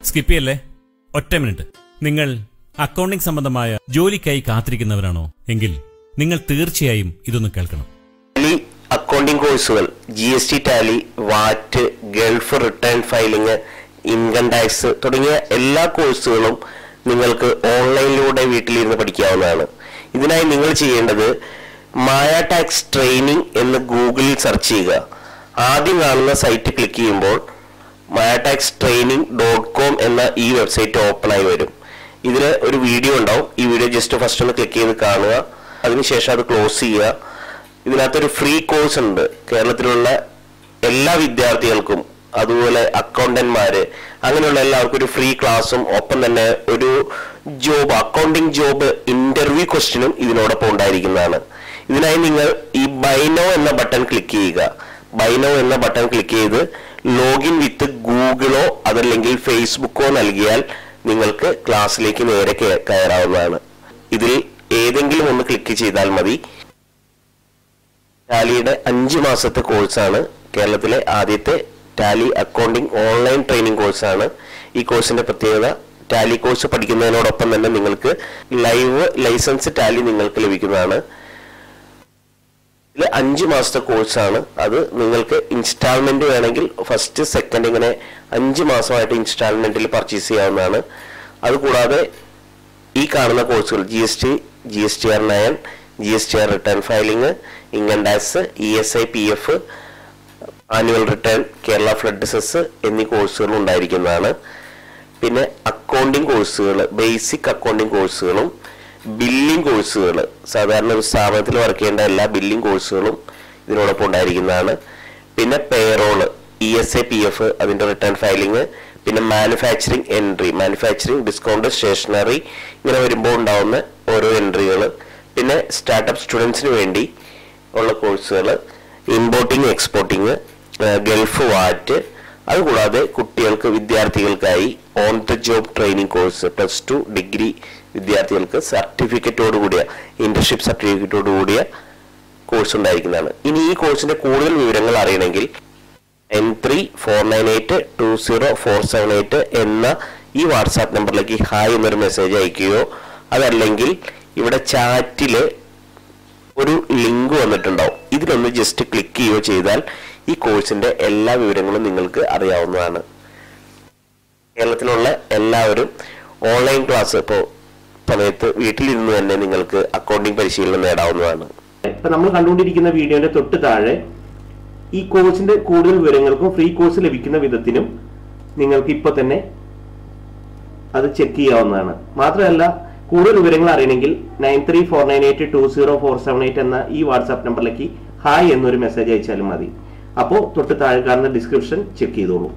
skip ചെയ്യല്ലേ ഒറ്റ minute നിങ്ങൾ അക്കൗണ്ടിംഗ് സംബന്ധമായ ജോലിക്കായി കാത്തിരിക്കുന്നവരാണോ എങ്കിൽ നിങ്ങൾ തീർച്ചയായും ഇതൊന്ന് കേൾക്കണം ടാലി അക്കൗണ്ടിംഗ് കോഴ്സുകൾ G S T Tally VAT Gulf return filing income tax തുടങ്ങിയ എല്ലാ കോഴ്സുകളും നിങ്ങൾക്ക് ഓൺലൈനിലൂടെ വീട്ടിലിരുന്ന് പഠിക്കാവുന്നതാണ് ഇതിനായി നിങ്ങൾ ചെയ്യേണ്ടത് മായ ടാക്സ് ട്രെയിനിങ് എന്ന് ഗൂഗിളിൽ സെർച്ച് ചെയ്യുക ആദ്യം കാണുന്ന സൈറ്റ് ക്ലിക്ക് ചെയ്യുമ്പോൾ മയാടാക്സ് ട്രെയിനിങ് ഡോട്ട് കോം എന്ന ഈ വെബ്സൈറ്റ് ഓപ്പൺ ആയി വരും ഇതിൽ ഒരു വീഡിയോ ഉണ്ടാവും ഈ വീഡിയോ ജസ്റ്റ് ഫസ്റ്റ് ഒന്ന് ക്ലിക്ക് ചെയ്ത് കാണുക അതിനുശേഷം അത് ക്ലോസ് ചെയ്യുക ഇതിനകത്തൊരു ഫ്രീ കോഴ്സ് ഉണ്ട് കേരളത്തിലുള്ള എല്ലാ വിദ്യാർത്ഥികൾക്കും അതുപോലെ അക്കൗണ്ടന്റ്മാര് അങ്ങനെയുള്ള എല്ലാവർക്കും ഒരു ഫ്രീ ക്ലാസ്സും ഒപ്പം തന്നെ ഒരു ജോബ് അക്കൗണ്ടിംഗ് ജോബ് ഇന്റർവ്യൂ ക്വസ്റ്റ്യനും ഇതിനോടൊപ്പം ഉണ്ടായിരിക്കുന്നതാണ് ഇതിനായി നിങ്ങൾ ഈ ബൈനോ എന്ന ബട്ടൺ ക്ലിക്ക് ചെയ്യുക ബൈനോ എന്ന ബട്ടൺ ക്ലിക്ക് ചെയ്ത് ലോഗിൻ വിത്ത് ഗൂഗിളോ അതല്ലെങ്കിൽ ഫേസ്ബുക്കോ നൽകിയാൽ നിങ്ങൾക്ക് ക്ലാസ്സിലേക്ക് നേരെ കയ- കയറാവുന്നതാണ് ഇതിൽ ഏതെങ്കിലും ഒന്ന് ക്ലിക്ക് ചെയ്താൽ മതി ടാലിയുടെ അഞ്ച് മാസത്തെ കോഴ്സാണ് കേരളത്തിലെ ആദ്യത്തെ ടാലി അക്കൗണ്ടിംഗ് ഓൺലൈൻ ട്രെയിനിങ് കോഴ്സാണ് ഈ കോഴ്സിന്റെ പ്രത്യേകത ടാലി കോഴ്സ് പഠിക്കുന്നതിനോടൊപ്പം തന്നെ നിങ്ങൾക്ക് ലൈവ് ലൈസൻസ് ടാലി നിങ്ങൾക്ക് ലഭിക്കുന്നതാണ് ഇതിൽ അഞ്ച് മാസത്തെ കോഴ്സാണ് അത് നിങ്ങൾക്ക് ഇൻസ്റ്റാൾമെന്റ് വേണമെങ്കിൽ ഫസ്റ്റ് സെക്കൻഡ് ഇങ്ങനെ അഞ്ച് മാസമായിട്ട് ഇൻസ്റ്റാൾമെന്റിൽ പർച്ചേസ് ചെയ്യാവുന്നതാണ് അതുകൂടാതെ ഈ കാണുന്ന കോഴ്സുകൾ G S T G S T R nine G S T R return filing income tax E S I P F annual return Kerala flood cess എന്നീ കോഴ്സുകൾ ഉണ്ടായിരിക്കുന്നതാണ് പിന്നെ അക്കൗണ്ടിംഗ് കോഴ്സുകൾ ബേസിക് അക്കൗണ്ടിംഗ് കോഴ്സുകളും ബില്ലിംഗ് കോഴ്സുകൾ സാധാരണ ഒരു സ്ഥാപനത്തിൽ വർക്ക് ചെയ്യേണ്ട എല്ലാ ബില്ലിംഗ് കോഴ്സുകളും ഇതിനോടൊപ്പം ഉണ്ടായിരിക്കുന്നതാണ് പിന്നെ payroll E S A P F അതിന്റെ റിട്ടേൺ ഫയലിംഗ് പിന്നെ manufacturing entry manufacturing discount stationery ഇങ്ങനെ വരുമ്പോൾ ഉണ്ടാവുന്ന ഓരോ എൻട്രികൾ പിന്നെ സ്റ്റാർട്ടപ്പ് സ്റ്റുഡൻസിന് വേണ്ടി ഉള്ള കോഴ്സുകൾ ഇമ്പോർട്ടിങ് എക്സ്പോർട്ടിങ് ഗൾഫ് വാറ്റ് അതുകൂടാതെ കുട്ടികൾക്ക് വിദ്യാർത്ഥികൾക്കായി on the job training course plus two degree വിദ്യാർത്ഥികൾക്ക് സർട്ടിഫിക്കറ്റോട് കൂടിയ ഇന്റർഷിപ്പ് സർട്ടിഫിക്കറ്റോട് കൂടിയ കോഴ്സ് ഉണ്ടായിരിക്കുന്നതാണ് ഇനി ഈ കോഴ്സിന്റെ കൂടുതൽ വിവരങ്ങൾ അറിയണമെങ്കിൽ nine three four nine eight two zero four seven eight എന്ന ഈ വാട്സാപ്പ് നമ്പറിലേക്ക് ഹായ് എന്നൊരു മെസ്സേജ് അയക്കുകയോ അതല്ലെങ്കിൽ ഇവിടെ ചാറ്റില് ഒരു ലിങ്ക് വന്നിട്ടുണ്ടാവും ഇതിലൊന്ന് ജസ്റ്റ് ക്ലിക്ക് ചെയ്യുകയോ ചെയ്താൽ ഈ കോഴ്സിന്റെ എല്ലാ വിവരങ്ങളും നിങ്ങൾക്ക് അറിയാവുന്നതാണ് കേരളത്തിലുള്ള എല്ലാവരും ഓൺലൈൻ ക്ലാസ് ഇപ്പോൾ സമയത്ത് വീട്ടിലിരുന്ന് തന്നെ നിങ്ങൾക്ക് അക്കൗണ്ടിംഗ് പരിശീലനം നേടാവുന്നതാണ് ഇപ്പൊ നമ്മൾ കണ്ടുകൊണ്ടിരിക്കുന്ന വീഡിയോന്റെ തൊട്ട് താഴെ ഈ കോഴ്സിന്റെ കൂടുതൽ വിവരങ്ങൾക്കും ഫ്രീ കോഴ്സ് ലഭിക്കുന്ന വിധത്തിനും നിങ്ങൾക്ക് ഇപ്പൊ തന്നെ അത് ചെക്ക് ചെയ്യാവുന്നതാണ് മാത്രമല്ല കൂടുതൽ വിവരങ്ങൾ അറിയണമെങ്കിൽ nine three four nine eight two zero four seven eight എന്ന ഈ വാട്സാപ്പ് നമ്പറിലേക്ക് ഹായ് എന്നൊരു മെസ്സേജ് അയച്ചാലും മതി അപ്പോൾ തൊട്ട് താഴെ കാണുന്ന ഡിസ്ക്രിപ്ഷൻ ചെക്ക് ചെയ്തോളൂ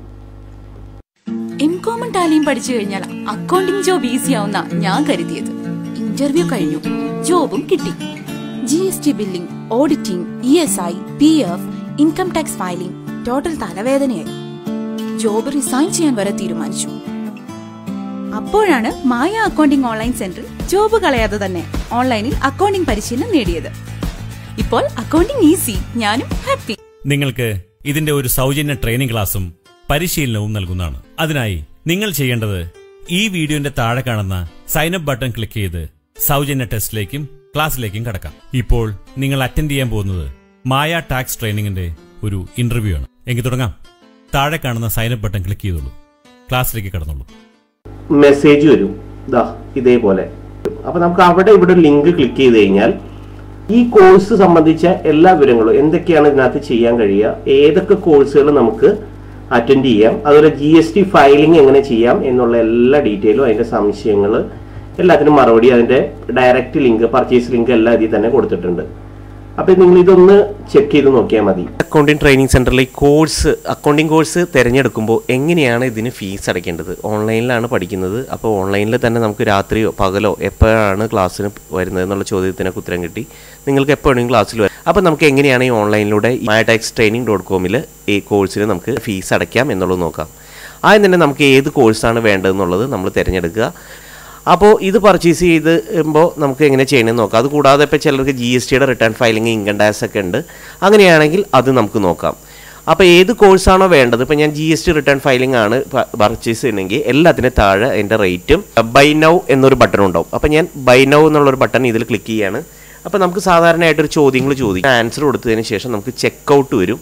എംകോമും ടാലിയും പഠിച്ചു കഴിഞ്ഞാൽ അക്കൗണ്ടിംഗ് ജോബ് ഈസി ആവുന്ന ഞാൻ കരുതിയത് ഇന്റർവ്യൂ കഴിഞ്ഞു ജോബും കിട്ടി G S T billing auditing E S I P F income tax filing total തലവേദനയായി ജോബ് റിസൈൻ ചെയ്യാൻ വരെ തീരുമാനിച്ചു അപ്പോഴാണ് മായ അക്കൗണ്ടിംഗ് ഓൺലൈൻ സെന്ററിൽ ജോബ് കളയാതെ തന്നെ ഓൺലൈനിൽ അക്കൗണ്ടിംഗ് പരിശീലനം നേടിയത് ഇപ്പോൾ അക്കൗണ്ടിംഗ് ഈസി ഞാനും ഹാപ്പി നിങ്ങൾക്ക് ഇതിന്റെ ഒരു സൗജന്യ ട്രെയിനിംഗ് ക്ലാസും പരിശീലനവും നൽകുന്നതാണ് അതിനായി നിങ്ങൾ ചെയ്യേണ്ടത് ഈ വീഡിയോന്റെ താഴെ കാണുന്ന സൈൻ അപ്പ് ബട്ടൺ ക്ലിക്ക് ചെയ്ത് സൗജന്യ ടെസ്റ്റിലേക്കും ക്ലാസ്സിലേക്കും കടക്കാം ഇപ്പോൾ നിങ്ങൾ അറ്റൻഡ് ചെയ്യാൻ പോകുന്നത് മായ ടാക്സ് ട്രെയിനിങ്ങിന്റെ ഒരു ഇന്റർവ്യൂ ആണ് എങ്കിൽ തുടങ്ങാം താഴെ കാണുന്ന സൈൻ അപ്പ് ബട്ടൺ ക്ലിക്ക് ചെയ്തോളൂ ക്ലാസ്സിലേക്ക് കടന്നോളൂ മെസ്സേജ് വരും ഇതാ ഇതേപോലെ അപ്പൊ നമുക്ക് അവിടെ ഇവിടെ ഒരു ലിങ്ക് ക്ലിക്ക് ചെയ്ത് കഴിഞ്ഞാൽ ഈ കോഴ്സ് സംബന്ധിച്ച എല്ലാ വിവരങ്ങളും എന്തൊക്കെയാണ് ഇതിനകത്ത് ചെയ്യാൻ കഴിയുക ഏതൊക്കെ കോഴ്സുകൾ നമുക്ക് അറ്റൻഡ് ചെയ്യാം അതുപോലെ ജി എസ് ടി ഫയലിംഗ് എങ്ങനെ ചെയ്യാം എന്നുള്ള എല്ലാ ഡീറ്റെയിലും അതിന്റെ സംശയങ്ങൾ എല്ലാത്തിനും മറുപടി അതിന്റെ ഡയറക്റ്റ് ലിങ്ക് പർച്ചേസ് ലിങ്ക് എല്ലാം ഇതിൽ തന്നെ കൊടുത്തിട്ടുണ്ട് അപ്പൊ നിങ്ങൾ ഇതൊന്ന് ചെക്ക് ചെയ്ത് നോക്കിയാൽ മതി അക്കൗണ്ടിംഗ് ട്രെയിനിങ് സെന്ററിൽ ഈ കോഴ്സ് അക്കൗണ്ടിംഗ് കോഴ്സ് തിരഞ്ഞെടുക്കുമ്പോൾ എങ്ങനെയാണ് ഇതിന് ഫീസ് അടയ്ക്കേണ്ടത് ഓൺലൈനിലാണ് പഠിക്കുന്നത് അപ്പോൾ ഓൺലൈനിൽ തന്നെ നമുക്ക് രാത്രിയോ പകലോ എപ്പോഴാണ് ക്ലാസ്സിന് വരുന്നത് എന്നുള്ള ചോദ്യത്തിനൊക്കെ ഉത്തരം കിട്ടി നിങ്ങൾക്ക് എപ്പോഴും ക്ലാസ്സിൽ വരും അപ്പോൾ നമുക്ക് എങ്ങനെയാണ് ഈ ഓൺലൈനിലൂടെ മയടാക്സ് ട്രെയിനിങ് ഡോട്ട് കോമിൽ ഈ കോഴ്സിന് നമുക്ക് ഫീസ് അടയ്ക്കാം എന്നുള്ളത് നോക്കാം ആദ്യം തന്നെ നമുക്ക് ഏത് കോഴ്സാണ് വേണ്ടതെന്നുള്ളത് നമ്മൾ തിരഞ്ഞെടുക്കുക അപ്പോൾ ഇത് പർച്ചേസ് ചെയ്തുമ്പോൾ നമുക്ക് എങ്ങനെ ചെയ്യണമെന്ന് നോക്കാം അത് കൂടാതെ ഇപ്പോൾ ചിലർക്ക് ജി എസ് ടിയുടെ റിട്ടേൺ ഫയലിംഗ് ഇൻകം ടാക്സ് ഒക്കെ ഉണ്ട് അങ്ങനെയാണെങ്കിൽ അത് നമുക്ക് നോക്കാം അപ്പോൾ ഏത് കോഴ്സാണോ വേണ്ടത് ഇപ്പോൾ ഞാൻ G S T return filing ആണ് പർച്ചേസ് ചെയ്യണമെങ്കിൽ എല്ലാത്തിനും താഴെ അതിൻ്റെ റേറ്റും ബൈ നൗ എന്നൊരു ബട്ടൺ ഉണ്ടാവും അപ്പോൾ ഞാൻ ബൈ നൗ എന്നുള്ളൊരു ബട്ടൺ ഇതിൽ ക്ലിക്ക് ചെയ്യാണ് അപ്പോൾ നമുക്ക് സാധാരണയായിട്ടൊരു ചോദ്യങ്ങൾ ചോദിക്കും ആൻസർ കൊടുത്തതിന് ശേഷം നമുക്ക് ചെക്ക് ഔട്ട് വരും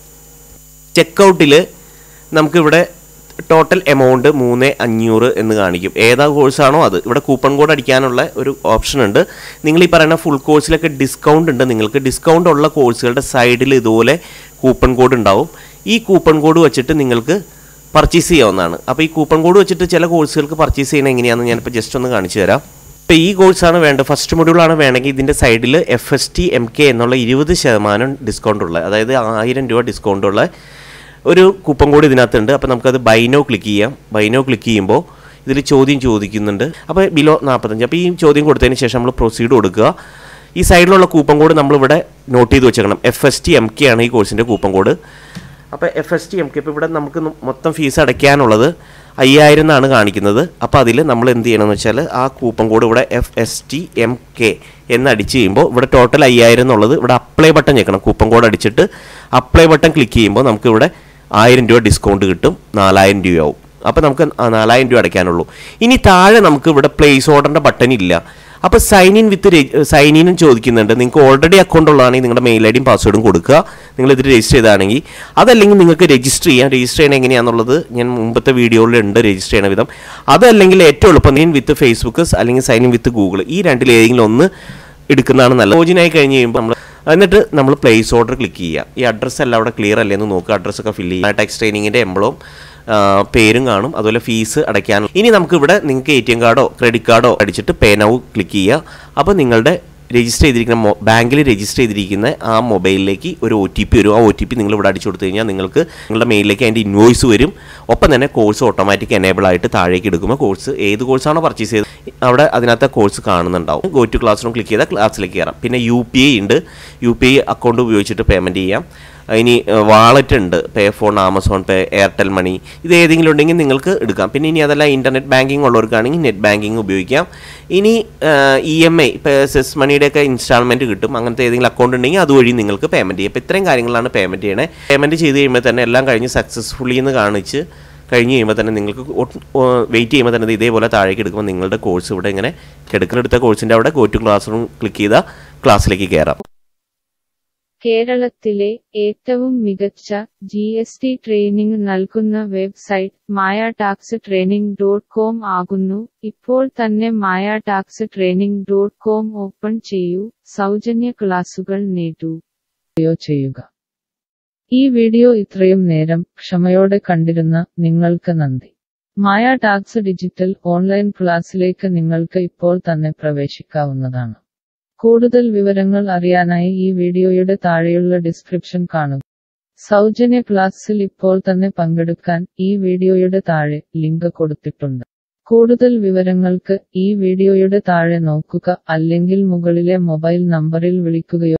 ചെക്കൗട്ടിൽ നമുക്കിവിടെ ടോട്ടൽ എമൗണ്ട് മൂന്ന് അഞ്ഞൂറ് എന്ന് കാണിക്കും ഏതാ കോഴ്സാണോ അത് ഇവിടെ കൂപ്പൺ കോഡ് അടിക്കാനുള്ള ഒരു ഓപ്ഷൻ ഉണ്ട് നിങ്ങൾ ഈ പറയുന്ന ഫുൾ കോഴ്സിലൊക്കെ ഡിസ്കൗണ്ട് ഉണ്ട് നിങ്ങൾക്ക് ഡിസ്കൗണ്ട് ഉള്ള കോഴ്സുകളുടെ സൈഡിൽ ഇതുപോലെ കൂപ്പൺ കോഡ് ഉണ്ടാവും ഈ കൂപ്പൺ കോഡ് വെച്ചിട്ട് നിങ്ങൾക്ക് പർച്ചേസ് ചെയ്യാവുന്നതാണ് അപ്പോൾ ഈ കൂപ്പൺ കോഡ് വെച്ചിട്ട് ചില കോഴ്സുകൾക്ക് പർച്ചേസ് ചെയ്യണത് എങ്ങനെയാണെന്ന് ഞാനിപ്പോൾ ജസ്റ്റ് ഒന്ന് കാണിച്ചു തരാം ഇപ്പോൾ ഈ കോഴ്സാണ് വേണ്ടത് ഫസ്റ്റ് മൊഡ്യൂളാണ് വേണമെങ്കിൽ ഇതിൻ്റെ സൈഡിൽ F S T M K എന്നുള്ള ഇരുപത് ശതമാനം ഡിസ്കൗണ്ട് ഉള്ള അതായത് ആയിരം രൂപ ഡിസ്കൗണ്ട് ഉള്ള ഒരു കൂപ്പൺ കോഡ് ഇതിനകത്തുണ്ട് അപ്പോൾ നമുക്കത് ബൈനോ ക്ലിക്ക് ചെയ്യാം ബൈനോ ക്ലിക്ക് ചെയ്യുമ്പോൾ ഇതിൽ ചോദ്യം ചോദിക്കുന്നുണ്ട് അപ്പോൾ ബിലോ നാൽപ്പത്തഞ്ച് അപ്പോൾ ഈ ചോദ്യം കൊടുത്തതിന് ശേഷം നമ്മൾ പ്രൊസീഡ് കൊടുക്കുക ഈ സൈഡിലുള്ള കൂപ്പൺ കോഡ് നമ്മളിവിടെ നോട്ട് ചെയ്ത് വെച്ചേക്കണം F S T M K ആണ് ഈ കോഴ്സിൻ്റെ കൂപ്പൺ കോഡ് അപ്പോൾ F S T M K ഇപ്പോൾ ഇവിടെ നമുക്ക് ന- മൊത്തം ഫീസ് അടയ്ക്കാനുള്ളത് അയ്യായിരം എന്നാണ് കാണിക്കുന്നത് അപ്പോൾ അതിൽ നമ്മൾ എന്ത് ചെയ്യണമെന്ന് വെച്ചാൽ ആ കൂപ്പൺ കോഡ് ഇവിടെ F S T M K എന്ന് അടിച്ച് ചെയ്യുമ്പോൾ ഇവിടെ ടോട്ടൽ അയ്യായിരം എന്നുള്ളത് ഇവിടെ അപ്ലൈ ബട്ടൺ ഞെക്കണം കൂപ്പൺ കോഡ് അടിച്ചിട്ട് അപ്ലൈ ബട്ടൺ ക്ലിക്ക് ചെയ്യുമ്പോൾ നമുക്ക് ഇവിടെ ആയിരം രൂപ ഡിസ്കൗണ്ട് കിട്ടും നാലായിരം രൂപയാവും അപ്പോൾ നമുക്ക് ആ നാലായിരം രൂപ അടയ്ക്കാനുള്ളൂ ഇനി താഴെ നമുക്ക് ഇവിടെ പ്ലേസ് ഓർഡറിൻ്റെ ബട്ടൺ ഇല്ല അപ്പോൾ സൈൻ ഇൻ വിത്ത് സൈൻ ഇനും ചോദിക്കുന്നുണ്ട് നിങ്ങൾക്ക് ഓൾറെഡി അക്കൗണ്ട് ഉള്ളതാണെങ്കിൽ നിങ്ങളുടെ മെയിൽ ഐ ഡിയും പാസ്വേഡും കൊടുക്കുക നിങ്ങൾ ഇത് രജിസ്റ്റർ ചെയ്താണെങ്കിൽ അതല്ലെങ്കിൽ നിങ്ങൾക്ക് രജിസ്റ്റർ ചെയ്യാം രജിസ്റ്റർ ചെയ്യണം എങ്ങനെയാണെന്നുള്ളത് ഞാൻ മുമ്പത്തെ വീഡിയോയിലുണ്ട് രജിസ്റ്റർ ചെയ്യണ വിധം അതല്ലെങ്കിൽ ഏറ്റവും എളുപ്പം നീൻ വിത്ത് ഫേസ്ബുക്ക് അല്ലെങ്കിൽ സൈൻ ഇൻ വിത്ത് ഗൂഗിൾ ഈ രണ്ടിൽ ഏതെങ്കിലും ഒന്ന് എടുക്കുന്നതാണ് നല്ലത് ലോജിനായി കഴിഞ്ഞ് കഴിയുമ്പോൾ നമ്മൾ എന്നിട്ട് നമ്മൾ പ്ലേസ് ഓർഡർ ക്ലിക്ക് ചെയ്യുക ഈ അഡ്രസ്സ് എല്ലാം അവിടെ ക്ലിയർ അല്ലേ എന്ന് നോക്കുക അഡ്രസ്സൊക്കെ ഫില്ല് ചെയ്യുക ടെക്സ്റ്റ് ട്രെയിനിങ്ങിൻ്റെ എംബ്ലവും പേരും കാണും അതുപോലെ ഫീസ് അടയ്ക്കാനും ഇനി നമുക്ക് ഇവിടെ നിങ്ങൾക്ക് എ ടി എം കാർഡോ ക്രെഡിറ്റ് കാർഡോ അടിച്ചിട്ട് പേ നൗ ക്ലിക്ക് ചെയ്യുക അപ്പോൾ നിങ്ങളുടെ രജിസ്റ്റർ ചെയ്തിരിക്കുന്ന മൊ ബാങ്കിൽ രജിസ്റ്റർ ചെയ്തിരിക്കുന്ന ആ മൊബൈലിലേക്ക് ഒരു ഒ ടി പി വരും ആ ഒ ടി പി നിങ്ങൾ ഇവിടെ അടിച്ചു കൊടുത്തു കഴിഞ്ഞാൽ നിങ്ങൾക്ക് നിങ്ങളുടെ മെയിലിലേക്ക് അതിൻ്റെ ഇൻവോയ്സ് വരും ഒപ്പം തന്നെ കോഴ്സ് ഓട്ടോമാറ്റിക് എനേബിൾ ആയിട്ട് താഴേക്ക് എടുക്കുമ്പോൾ കോഴ്സ് ഏത് കോഴ്സാണോ പർച്ചേസ് ചെയ്തത് അവിടെ അതിനകത്ത് കോഴ്സ് കാണുന്നുണ്ടാവും go to classroom click ചെയ്താൽ ക്ലാസ്സിലേക്ക് കയറാം പിന്നെ യു പി ഐ ഉണ്ട് യു പി ഐ അക്കൗണ്ട് ഉപയോഗിച്ചിട്ട് പേയ്മെൻറ്റ് ചെയ്യാം ഇനി വാളറ്റ് ഉണ്ട് pay phone Amazon pay Airtel money ഇത് ഏതെങ്കിലും ഉണ്ടെങ്കിൽ നിങ്ങൾക്ക് എടുക്കാം പിന്നെ ഇനി അതല്ല ഇൻ്റർനെറ്റ് ബാങ്കിങ് ഉള്ളവർക്കാണെങ്കിൽ നെറ്റ് ബാങ്കിങ് ഉപയോഗിക്കാം ഇനി ഇ എം ഐ ഇപ്പോൾ സെസ് മണിയുടെയൊക്കെ ഇൻസ്റ്റാൾമെൻറ്റ് കിട്ടും അങ്ങനത്തെ ഏതെങ്കിലും അക്കൗണ്ട് ഉണ്ടെങ്കിൽ അതുവഴി നിങ്ങൾക്ക് പേയ്മെൻറ്റ് ചെയ്യാം അപ്പോൾ ഇത്രയും കാര്യങ്ങളാണ് പേയ്മെൻറ്റ് ചെയ്യണേ പേയ്മെൻറ്റ് ചെയ്ത് കഴിയുമ്പോൾ തന്നെ എല്ലാം കഴിഞ്ഞ് സക്സസ്ഫുള്ളി എന്ന് കാണിച്ച് കഴിഞ്ഞ് കഴിയുമ്പോൾ തന്നെ നിങ്ങൾക്ക് വെയിറ്റ് ചെയ്യുമ്പോൾ തന്നെ ഇത് ഇതേപോലെ താഴേക്ക് എടുക്കുമ്പോൾ നിങ്ങളുടെ കോഴ്സ് ഇവിടെ ഇങ്ങനെ എടുക്കുന്ന കോഴ്സിൻ്റെ അവിടെ go to classroom click ചെയ്താൽ ക്ലാസ്സിലേക്ക് കയറാം കേരളത്തിലെ ഏറ്റവും മികച്ച ജി എസ് ടി ട്രെയിനിംഗ് നൽകുന്ന website Maya tax training dot com ആകുന്നു ഇപ്പോൾ തന്നെ Maya tax training dot com open ചെയ്യൂ സൗജന്യ ക്ലാസുകൾ നേടൂ ചെയ്യുക ഈ വീഡിയോ ഇത്രയും നേരം ക്ഷമയോടെ കണ്ടിരുന്ന നിങ്ങൾക്ക് നന്ദി മായ ടാക്സ് ഡിജിറ്റൽ ഓൺലൈൻ ക്ലാസ്സിലേക്ക് നിങ്ങൾക്ക് ഇപ്പോൾ തന്നെ പ്രവേശിക്കാവുന്നതാണ് കൂടുതൽ വിവരങ്ങൾ അറിയാനായി ഈ വീഡിയോയുടെ താഴെയുള്ള ഡിസ്ക്രിപ്ഷൻ കാണുക സൗജന്യ ക്ലാസ്സിൽ ഇപ്പോൾ തന്നെ പങ്കെടുക്കാൻ ഈ വീഡിയോയുടെ താഴെ ലിങ്ക് കൊടുത്തിട്ടുണ്ട് കൂടുതൽ വിവരങ്ങൾക്ക് ഈ വീഡിയോയുടെ താഴെ നോക്കുക അല്ലെങ്കിൽ മുകളിലെ മൊബൈൽ നമ്പറിൽ വിളിക്കുകയോ